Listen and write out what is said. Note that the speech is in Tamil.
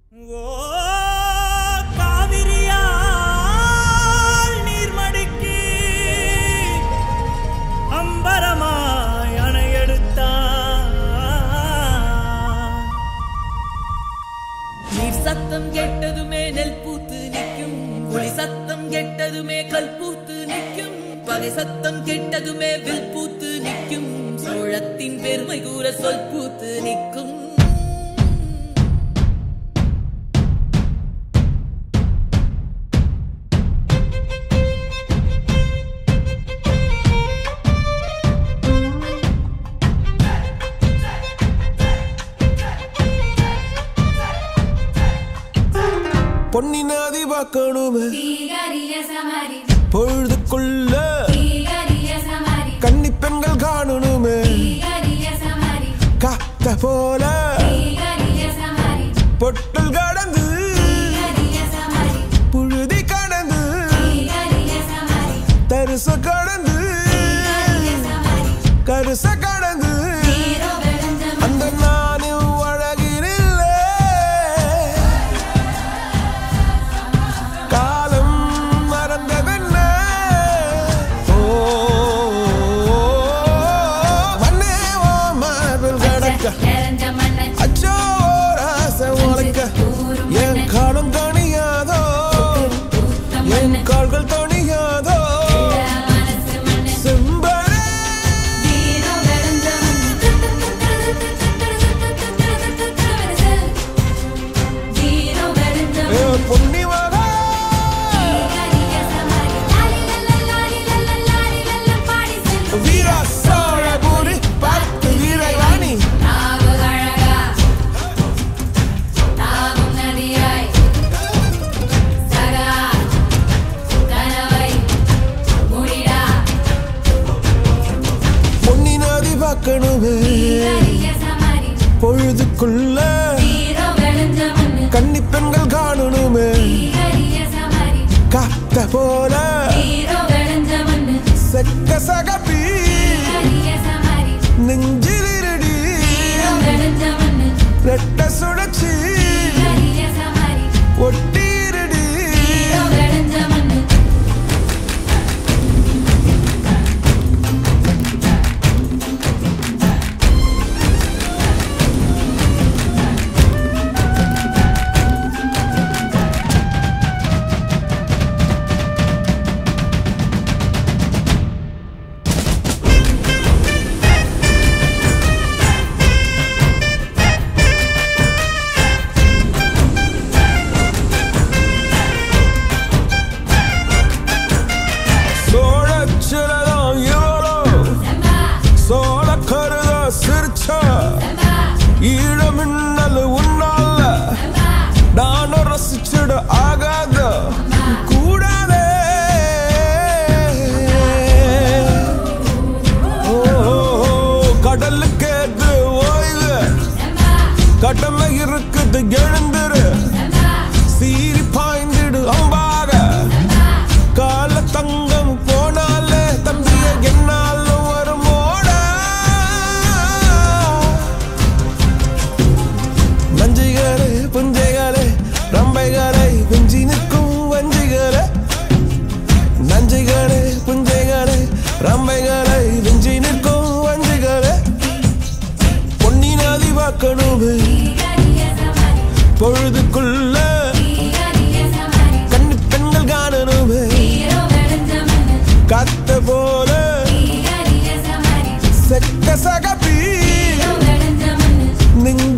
ஓ காவிரியால் நீர்மடிக்கு அம்பரமாய் அணையெடுத்தான் நீர் சத்தம் கெட்டதுமே நெல் பூத்து நிற்கும் ஒளி சத்தம் கெட்டதுமே கல் பூத்து நிற்கும் பகை சத்தம் கெட்டதுமே வில் பூத்து நிற்கும் சோழத்தின் பெருமை கூற சொல் பூத்து நிற்கும் பொன்னி நதி பார்க்கணுமே தீகரிய சமரி பொழுதுக்குள்ள தீகரிய சமரி கன்னி பெண்கள் காணணுமே தீகரிய சமரி காத்த போல தீகரிய சமரி பொட்டல் கடந்து தீகரிய சமரி புழுதி கடந்து தீகரிய சமரி தரிச கடந்து தீகரிய சமரி கருச கடந்து தீரோ வெளஞ்சம் அந்த நானும் அழகினில்லை காலம் மறந்ததென்ன ஓ மண்ணே ஓ மார்பில் கடக்க நிறைஞ்ச மண்ணை அச்சோ ராச உனக்க என் காலம் தணியாதோ என் கால்கள் தணியாதோ மனசு மண்ணை செம்பரே தீரோ வெளஞ்சம் தீரோ வெளஞ்சம் ஏ பொன்னி மகா தீகரிய சமரி லாலி லல்லா லாலி லல்லா லாலி லல்லா பாடி செல்லும் வீரா சோழபுரி பத்து வீரவாணி நாவுகழகா நாவும் நதியாய் சகா கனவை முடிடா பொன்னி நதி பார்க்கணுமே தீகரிய சமரி பொழுதுக்குள்ள தீரோ வெளஞ்ச மண்ணு கன்னி பெண்கள் காணணுமே தீகரிய சமரி காத்த போல தீரோ வெளஞ்ச மண்ணு செக்க சகப்பி தீகரிய சமரி நெஞ்சிலிருடி தீரோ வெளஞ்ச மண்ணு ரெட்ட சுழச்சி தீகரிய சமரி ஒட்டிருடி தீரோ வெளஞ்ச மண்ணு சோழச்சிரதம் இவளோ செம்பா சோழ கருத சிரிச்சா செம்பா ஈழ மின்னல் உன்னால செம்பா நானும் ரசிச்சிட ஆகாத கூடாதே ஓ, கடலுக்கு ஏது ஓய்வு செம்பா கடமை இருக்குது எழுந்துரு செம்பா சீறி பாய்ந்திடு அம்பாக கால தங்கம் போனாலே தம்பிய என்னாலும் வருமோட நஞ்சிகளே புஞ்சைகளே ரம்பைகளை குஞ்சி நிற்கும் வஞ்சிகளே நஞ்சிகளே புஞ்சைகளே ரம்பைகளை விஞ்சி நிற்கும் வஞ்சிகளே பொன்னி நதி பார்க்கணுமே தீகரிய சமரி பொழுதுக்குள்ள தீகரிய சமரி கண்ணு பெண்கள் காணணுமே தீரோ வெளஞ்ச மண்ணு காத்த போல தீகரிய சமரி செக்க சகப்பி தீரோ வெளஞ்ச மண்ணு நெஞ்ச